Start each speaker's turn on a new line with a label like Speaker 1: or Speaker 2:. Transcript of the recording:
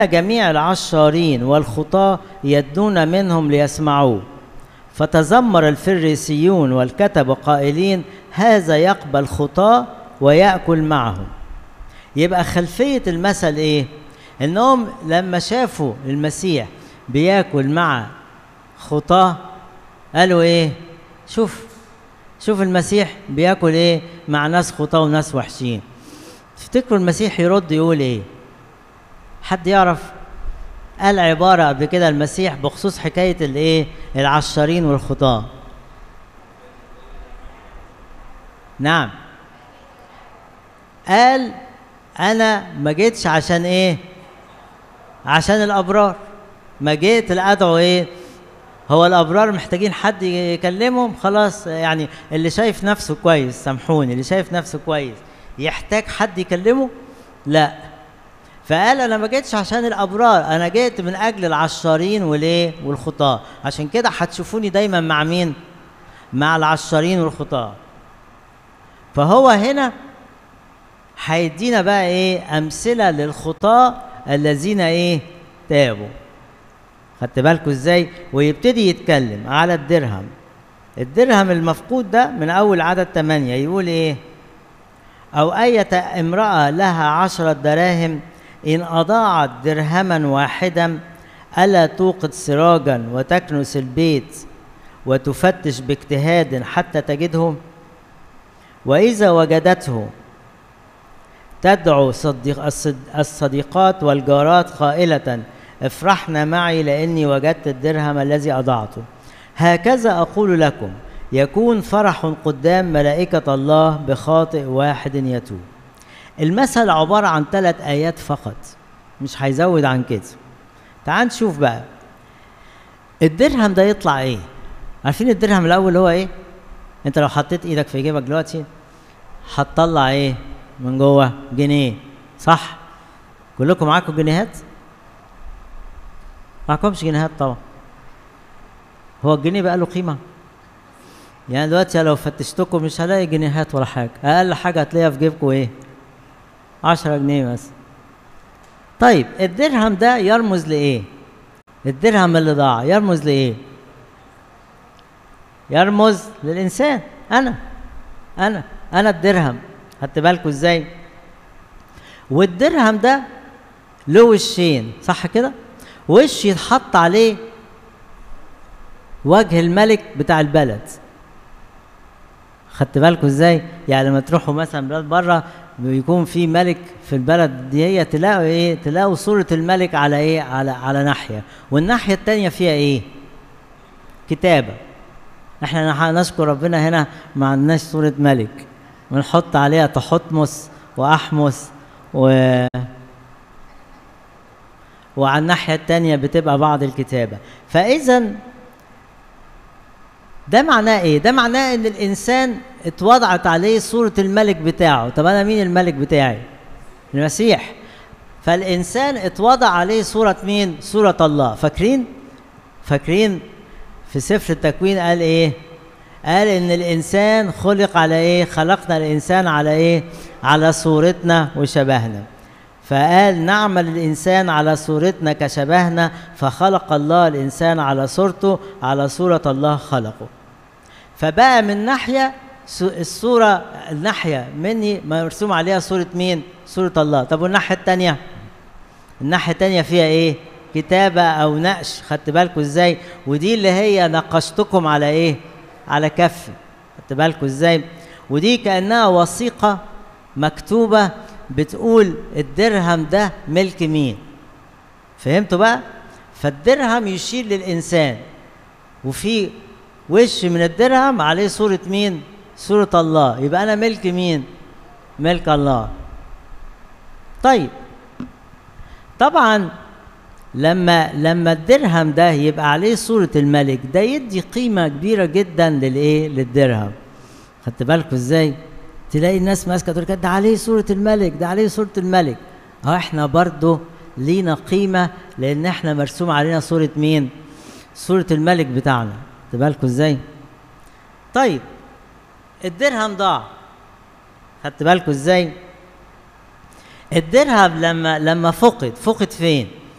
Speaker 1: جميع العشارين والخطاة يدنون منهم ليسمعوه فتذمر الفريسيون والكتب قائلين هذا يقبل خطاة ويأكل معهم يبقى خلفية المثل ايه انهم لما شافوا المسيح بياكل مع خطاة قالوا ايه شوف شوف المسيح بياكل ايه مع ناس خطاة وناس وحشين تفتكروا المسيح يرد يقول ايه حد يعرف قال عبارة قبل كده المسيح بخصوص حكاية الايه العشارين والخطاة نعم قال انا ما جيتش عشان ايه عشان الابرار ما جيت لادعو ايه هو الابرار محتاجين حد يكلمهم خلاص يعني اللي شايف نفسه كويس سامحوني اللي شايف نفسه كويس يحتاج حد يكلمه لا فقال انا ما جيتش عشان الابرار انا جيت من اجل العشارين والايه والخطاه عشان كده هتشوفوني دايما مع مين مع العشارين والخطاه فهو هنا هيدينا بقى ايه امثله للخطاه الذين ايه تابوا خدت بالكم ازاي ويبتدي يتكلم على الدرهم الدرهم المفقود ده من اول عدد ثمانية يقول ايه او اية امرأة لها عشرة دراهم ان اضاعت درهما واحدا الا توقد سراجا وتكنس البيت وتفتش باجتهاد حتى تجده واذا وجدته تدعو صديق الصديقات والجارات قائلة افرحنا معي لاني وجدت الدرهم الذي اضعته هكذا اقول لكم يكون فرح قدام ملائكه الله بخاطئ واحد يتوب المثل عباره عن ثلاث ايات فقط مش هيزود عن كده تعال نشوف بقى الدرهم ده يطلع ايه عارفين الدرهم الاول هو ايه انت لو حطيت ايدك في جيبك دلوقتي هتطلع ايه من جوه جنيه صح كلكم معاكم جنيهات معكمش جنيهات طبعا هو الجنيه بقى له قيمه يعني دلوقتي لو فتشتكم مش هلاقي جنيهات ولا حاجه اقل حاجه هتلاقيها في جيبكم ايه 10 جنيه بس طيب الدرهم ده يرمز لايه الدرهم اللي ضاع يرمز لايه يرمز للانسان انا انا انا الدرهم خدت بالكم ازاي والدرهم ده له وشين صح كده وش يتحط عليه وجه الملك بتاع البلد خدت بالكم ازاي يعني لما تروحوا مثلا بلاد بره بيكون في ملك في البلد دي هي تلاقوا ايه تلاقوا صوره الملك على ايه على على ناحيه والناحيه الثانيه فيها ايه كتابه احنا نشكر ربنا هنا ما عندناش صوره ملك ونحط عليها تحتمس واحمس و وعلى الناحيه الثانيه بتبقى بعض الكتابه فاذا ده معناه ايه ده معناه ان الانسان اتوضعت عليه صوره الملك بتاعه طب انا مين الملك بتاعي المسيح فالانسان اتوضع عليه صوره مين صوره الله فاكرين فاكرين في سفر التكوين قال ايه قال ان الانسان خلق على ايه خلقنا الانسان على ايه على صورتنا وشبهنا فقال نعمل الانسان على صورتنا كشبهنا فخلق الله الانسان على صورته على صوره الله خلقه فبقى من ناحيه الصوره الناحيه مني مرسوم عليها صوره مين صوره الله طب والناحيه الثانيه الناحيه الثانيه فيها ايه كتابه او نقش خدت بالكم ازاي ودي اللي هي نقشتكم على ايه على كفي خدت بالكم ازاي ودي كانها وثيقه مكتوبه بتقول الدرهم ده ملك مين فهمتوا بقى فالدرهم يشير للانسان وفي وش من الدرهم عليه صورة مين صورة الله يبقى أنا ملك مين ملك الله طيب طبعا لما لما الدرهم ده يبقى عليه صورة الملك ده يدي قيمة كبيرة جدا للإيه للدرهم خدت بالكم إزاي تلاقي الناس ماسكة تقول ده عليه صورة الملك ده عليه صورة الملك اه احنا برضه لينا قيمة لأن احنا مرسوم علينا صورة مين صورة الملك بتاعنا خدت بالكم ازاي طيب الدرهم ضاع خدت بالكم ازاي الدرهم لما لما فقد فقد فين